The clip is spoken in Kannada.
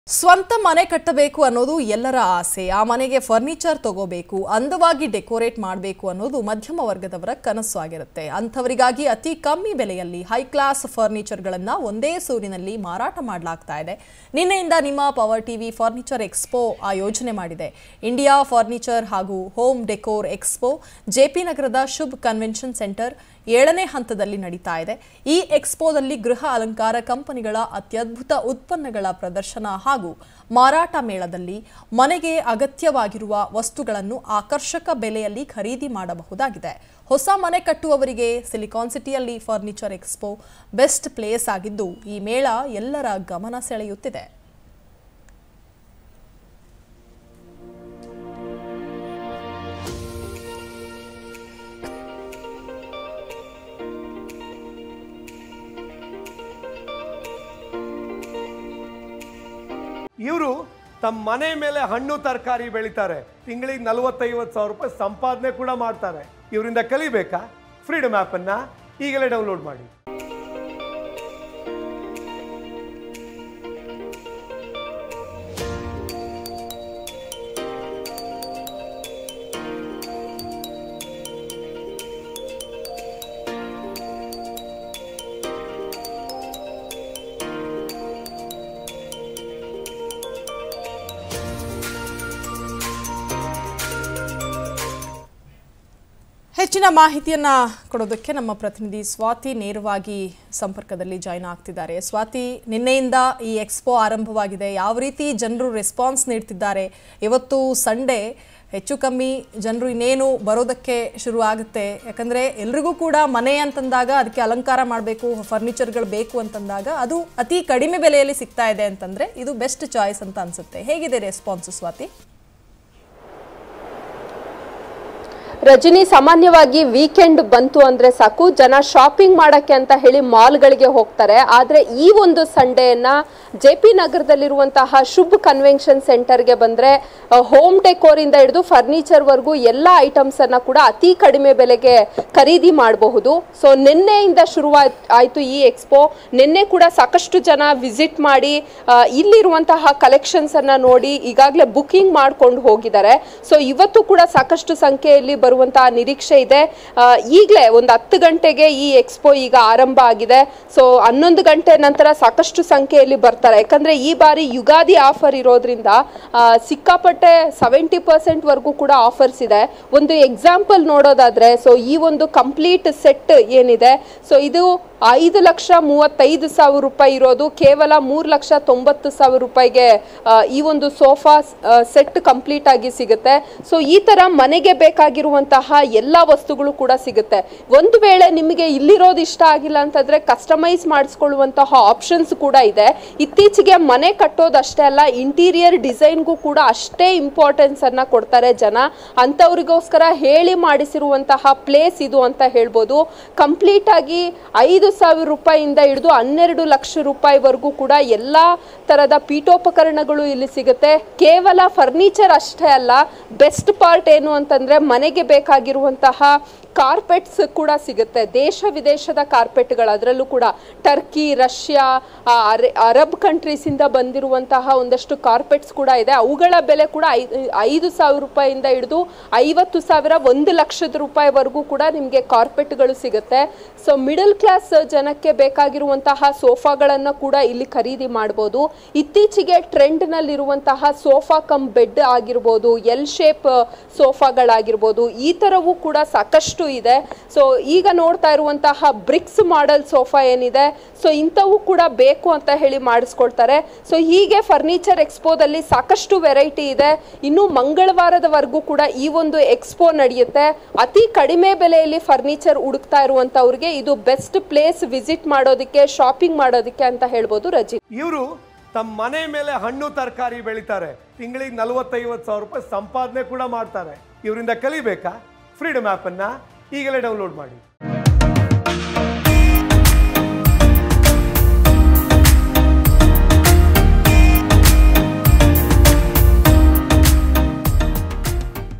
ಸ್ವಂತ ಮನೆ ಕಟ್ಟಬೇಕು ಅನ್ನೋದು ಎಲ್ಲರ ಆಸೆ ಆ ಮನೆಗೆ ಫರ್ನಿಚರ್ ತಗೋಬೇಕು ಅಂದವಾಗಿ ಡೆಕೋರೇಟ್ ಮಾಡಬೇಕು ಅನ್ನೋದು ಮಧ್ಯಮ ವರ್ಗದವರ ಕನಸು ಆಗಿರುತ್ತೆ ಅಂಥವರಿಗಾಗಿ ಅತಿ ಕಮ್ಮಿ ಬೆಲೆಯಲ್ಲಿ ಹೈ ಕ್ಲಾಸ್ ಫರ್ನಿಚರ್ಗಳನ್ನು ಒಂದೇ ಸೂರಿನಲ್ಲಿ ಮಾರಾಟ ಮಾಡಲಾಗ್ತಾ ಇದೆ ನಿನ್ನೆಯಿಂದ ನಿಮ್ಮ ಪವರ್ ಟಿವಿ ಫರ್ನಿಚರ್ ಎಕ್ಸ್ಪೋ ಆಯೋಜನೆ ಮಾಡಿದೆ ಇಂಡಿಯಾ ಫರ್ನಿಚರ್ ಹಾಗೂ ಹೋಮ್ ಡೆಕೋರ್ ಎಕ್ಸ್ಪೋ ಜೆಪಿ ನಗರದ ಶುಭ್ ಕನ್ವೆನ್ಷನ್ ಸೆಂಟರ್ ಏಳನೇ ಹಂತದಲ್ಲಿ ನಡೀತಾ ಇದೆ ಈ ಎಕ್ಸ್ಪೋದಲ್ಲಿ ಗೃಹ ಅಲಂಕಾರ ಕಂಪನಿಗಳ ಅತ್ಯದ್ಭುತ ಉತ್ಪನ್ನಗಳ ಪ್ರದರ್ಶನ ಹಾಗೂ ಮಾರಾಟ ಮೇಳದಲ್ಲಿ ಮನೆಗೆ ಅಗತ್ಯವಾಗಿರುವ ವಸ್ತುಗಳನ್ನು ಆಕರ್ಷಕ ಬೆಲೆಯಲ್ಲಿ ಖರೀದಿ ಮಾಡಬಹುದಾಗಿದೆ ಹೊಸ ಮನೆ ಕಟ್ಟುವವರಿಗೆ ಸಿಲಿಕಾನ್ ಸಿಟಿಯಲ್ಲಿ ಫರ್ನಿಚರ್ ಎಕ್ಸ್ಪೋ ಬೆಸ್ಟ್ ಪ್ಲೇಸ್ ಆಗಿದ್ದು ಈ ಮೇಳ ಎಲ್ಲರ ಗಮನ ಸೆಳೆಯುತ್ತಿದೆ ಇವರು ತಮ್ಮ ಮನೆ ಮೇಲೆ ಹಣ್ಣು ತರಕಾರಿ ಬೆಳಿತಾರೆ ತಿಂಗಳಿಗೆ ನಲವತ್ತೈವತ್ತು ಸಾವಿರ ರೂಪಾಯಿ ಸಂಪಾದನೆ ಕೂಡ ಮಾಡ್ತಾರೆ ಇವರಿಂದ ಕಲಿಬೇಕಾ ಫ್ರೀಡಮ್ ಆ್ಯಪನ್ನು ಈಗಲೇ ಡೌನ್ಲೋಡ್ ಮಾಡಿ ಹೆಚ್ಚಿನ ಮಾಹಿತಿಯನ್ನ ಕೊಡೋದಕ್ಕೆ ನಮ್ಮ ಪ್ರತಿನಿಧಿ ಸ್ವಾತಿ ನೇರವಾಗಿ ಸಂಪರ್ಕದಲ್ಲಿ ಜಾಯ್ನ್ ಆಗ್ತಿದ್ದಾರೆ ಸ್ವಾತಿ ನಿನ್ನೆಯಿಂದ ಈ ಎಕ್ಸ್ಪೋ ಆರಂಭವಾಗಿದೆ ಯಾವ ರೀತಿ ಜನರು ರೆಸ್ಪಾನ್ಸ್ ನೀಡ್ತಿದ್ದಾರೆ ಇವತ್ತು ಸಂಡೇ ಹೆಚ್ಚು ಕಮ್ಮಿ ಜನರು ಇನ್ನೇನು ಬರೋದಕ್ಕೆ ಶುರು ಆಗುತ್ತೆ ಯಾಕಂದರೆ ಎಲ್ರಿಗೂ ಕೂಡ ಮನೆ ಅಂತಂದಾಗ ಅದಕ್ಕೆ ಅಲಂಕಾರ ಮಾಡಬೇಕು ಫರ್ನಿಚರ್ಗಳು ಬೇಕು ಅಂತಂದಾಗ ಅದು ಅತಿ ಕಡಿಮೆ ಬೆಲೆಯಲ್ಲಿ ಸಿಗ್ತಾ ಇದೆ ಅಂತಂದರೆ ಇದು ಬೆಸ್ಟ್ ಚಾಯ್ಸ್ ಅಂತ ಅನಿಸುತ್ತೆ ಹೇಗಿದೆ ರೆಸ್ಪಾನ್ಸ್ ಸ್ವಾತಿ ರಜನಿ ಸಾಮಾನ್ಯವಾಗಿ ವೀಕೆಂಡ್ ಬಂತು ಅಂದ್ರೆ ಸಾಕು ಜನ ಶಾಪಿಂಗ್ ಮಾಡಕ್ಕೆ ಅಂತ ಹೇಳಿ ಮಾಲ್ಗಳಿಗೆ ಹೋಗ್ತಾರೆ ಆದ್ರೆ ಈ ಒಂದು ಸಂಡೇನ ಜೆ ಪಿ ನಗರದಲ್ಲಿರುವಂತಹ ಶುಭ್ ಕನ್ವೆನ್ಷನ್ ಸೆಂಟರ್ಗೆ ಬಂದ್ರೆ ಹೋಮ್ ಡೆಕೋರ್ ಇಂದ ಹಿಡಿದು ಫರ್ನಿಚರ್ ವರ್ಗೂ ಎಲ್ಲ ಐಟಮ್ಸ್ ಅನ್ನ ಕೂಡ ಅತಿ ಕಡಿಮೆ ಬೆಲೆಗೆ ಖರೀದಿ ಮಾಡಬಹುದು ಸೊ ನಿನ್ನೆಯಿಂದ ಶುರು ಆಯ್ತು ಈ ಎಕ್ಸ್ಪೋ ನಿನ್ನೆ ಕೂಡ ಸಾಕಷ್ಟು ಜನ ವಿಸಿಟ್ ಮಾಡಿ ಆ, ಇಲ್ಲಿರುವಂತಹ ಕಲೆಕ್ಷನ್ಸ್ ಅನ್ನ ನೋಡಿ ಈಗಾಗಲೇ ಬುಕಿಂಗ್ ಮಾಡ್ಕೊಂಡು ಹೋಗಿದ್ದಾರೆ ಸೊ ಇವತ್ತು ಕೂಡ ಸಾಕಷ್ಟು ಸಂಖ್ಯೆಯಲ್ಲಿ ಬರುವಂತಹ ನಿರೀಕ್ಷೆ ಇದೆ ಈಗಲೇ ಒಂದು ಹತ್ತು ಗಂಟೆಗೆ ಈ ಎಕ್ಸ್ಪೋ ಈಗ ಆರಂಭ ಆಗಿದೆ ಸೊ ಹನ್ನೊಂದು ಗಂಟೆ ನಂತರ ಸಾಕಷ್ಟು ಸಂಖ್ಯೆಯಲ್ಲಿ ಬರ್ತಾರೆ ಯಾಕಂದ್ರೆ ಈ ಬಾರಿ ಯುಗಾದಿ ಆಫರ್ ಇರೋದ್ರಿಂದ ಆ, ಸಿಕ್ಕಾಪಟ್ಟೆ ಸೆವೆಂಟಿ ಪರ್ಸೆಂಟ್ ವರೆಗೂ ಕೂಡ ಆಫರ್ಸ್ ಇದೆ ಒಂದು ಎಕ್ಸಾಂಪಲ್ ನೋಡೋದಾದ್ರೆ ಸೊ ಈ ಒಂದು ಕಂಪ್ಲೀಟ್ ಸೆಟ್ ಏನಿದೆ ಸೊ ಇದು ಐದು ಲಕ್ಷ ಮೂವತ್ತೈದು ಸಾವಿರ ರೂಪಾಯಿ ಇರೋದು ಕೇವಲ ಮೂರು ಲಕ್ಷ ತೊಂಬತ್ತು ಸಾವಿರ ರೂಪಾಯಿಗೆ ಆ, ಈ ಒಂದು ಸೋಫಾ ಸೆಟ್ ಕಂಪ್ಲೀಟ್ ಆಗಿ ಸಿಗುತ್ತೆ ಸೊ ಈ ತರ ಮನೆಗೆ ಬೇಕಾಗಿರುವಂತಹ ಎಲ್ಲ ವಸ್ತುಗಳು ಕೂಡ ಸಿಗುತ್ತೆ ಒಂದು ವೇಳೆ ನಿಮಗೆ ಇಲ್ಲಿರೋದು ಇಷ್ಟ ಆಗಿಲ್ಲ ಅಂತಂದ್ರೆ ಕಸ್ಟಮೈಸ್ ಮಾಡಿಸ್ಕೊಳ್ಳುವಂತಹ ಆಪ್ಷನ್ಸ್ ಕೂಡ ಇದೆ ಇತ್ತೀಚೆಗೆ ಮನೆ ಕಟ್ಟೋದಷ್ಟೇ ಅಲ್ಲ ಇಂಟೀರಿಯರ್ ಡಿಸೈನ್ಗೂ ಕೂಡ ಅಷ್ಟೇ ಇಂಪಾರ್ಟೆನ್ಸ್ ಅನ್ನ ಕೊಡ್ತಾರೆ ಜನ ಅಂಥವ್ರಿಗೋಸ್ಕರ ಹೇಳಿ ಮಾಡಿಸಿರುವಂತಹ ಪ್ಲೇಸ್ ಇದು ಅಂತ ಹೇಳ್ಬೋದು ಕಂಪ್ಲೀಟ್ ಆಗಿ ಐದು ಸಾವಿರ ರೂಪಾಯಿಯಿಂದ ಹಿಡಿದು ಹನ್ನೆರಡು ಲಕ್ಷ ರೂಪಾಯಿವರೆಗೂ ಕೂಡ ಎಲ್ಲ ತರದ ಪೀಠೋಪಕರಣಗಳು ಇಲ್ಲಿ ಸಿಗುತ್ತೆ ಕೇವಲ ಫರ್ನಿಚರ್ ಅಷ್ಟೇ ಅಲ್ಲ ಬೆಸ್ಟ್ ಪಾರ್ಟ್ ಏನು ಅಂತಂದ್ರೆ ಮನೆಗೆ ಬೇಕಾಗಿರುವಂತಹ ಕಾರ್ಪೆಟ್ಸ್ ಕೂಡ ಸಿಗುತ್ತೆ ದೇಶ ವಿದೇಶದ ಕಾರ್ಪೆಟ್ಗಳು ಅದರಲ್ಲೂ ಕೂಡ ಟರ್ಕಿ ರಷ್ಯಾ ಆ, ಅರೆ- ಅರಬ್ ಕಂಟ್ರೀಸ್ ಇಂದ ಬಂದಿರುವಂತಹ ಒಂದಷ್ಟು ಕಾರ್ಪೆಟ್ಸ್ ಕೂಡ ಇದೆ ಅವುಗಳ ಬೆಲೆ ಕೂಡ ಐ- ಐದು ಸಾವಿರ ರೂಪಾಯಿಯಿಂದ ಹಿಡಿದು ಐವತ್ತು ಸಾವಿರ ಒಂದು ಲಕ್ಷದ ರೂಪಾಯಿವರೆಗೂ ಕೂಡ ನಿಮಗೆ ಕಾರ್ಪೆಟ್ಗಳು ಸಿಗುತ್ತೆ ಸೊ ಮಿಡಲ್ ಕ್ಲಾಸ್ ಜನಕ್ಕೆ ಬೇಕಾಗಿರುವಂತಹ ಸೋಫಾಗಳನ್ನು ಕೂಡ ಇಲ್ಲಿ ಖರೀದಿ ಮಾಡ್ಬೋದು ಇತ್ತೀಚೆಗೆ ಟ್ರೆಂಡ್ ನಲ್ಲಿರುವಂತಹ ಸೋಫಾ ಕಮ್ ಬೆಡ್ ಆಗಿರ್ಬೋದು ಎಲ್ ಶೇಪ್ ಸೋಫಾಗಳಾಗಿರ್ಬೋದು ಈ ತರವೂ ಕೂಡ ಸಾಕಷ್ಟು ಇದೆ ಸೊ ಈಗ ನೋಡ್ತಾ ಇರುವಂತಹ ಬ್ರಿಕ್ಸ್ ಮಾಡೆಲ್ ಸೋಫಾ ಏನಿದೆ ಸೊ ಇಂಥವು ಕೂಡ ಬೇಕು ಅಂತ ಹೇಳಿ ಮಾಡಿಸ್ಕೊಳ್ತಾರೆ ಸೊ ಹೀಗೆ ಫರ್ನಿಚರ್ ಎಕ್ಸ್ಪೋದಲ್ಲಿ ಸಾಕಷ್ಟು ವೆರೈಟಿ ಇದೆ ಇನ್ನು ಮಂಗಳವಾರದವರೆಗೂ ಕೂಡ ಈ ಒಂದು ಎಕ್ಸ್ಪೋ ನಡೆಯುತ್ತೆ ಅತಿ ಕಡಿಮೆ ಬೆಲೆಯಲ್ಲಿ ಫರ್ನಿಚರ್ ಹುಡುಕ್ತಾ ಇರುವಂತವ್ರಿಗೆ ಇದು ಬೆಸ್ಟ್ ಪ್ಲೇಸ್ ವಿಸಿಟ್ ಮಾಡೋದಕ್ಕೆ ಶಾಪಿಂಗ್ ಮಾಡೋದಕ್ಕೆ ಅಂತ ಹೇಳ್ಬೋದು ರಜಿ ಇವರು ತಮ್ಮ ಮನೆ ಮೇಲೆ ಹಣ್ಣು ತರಕಾರಿ ಬೆಳಿತಾರೆ ತಿಂಗಳಿಗೆ ನಲವತ್ತೈವತ್ತು ಸಾವಿರ ರೂಪಾಯಿ ಸಂಪಾದನೆ ಕೂಡ ಮಾಡ್ತಾರೆ ಇವರಿಂದ ಕಲಿಬೇಕಾ ಫ್ರೀಡಮ್ ಆ್ಯಪನ್ನು ಈಗಲೇ ಡೌನ್ಲೋಡ್ ಮಾಡಿ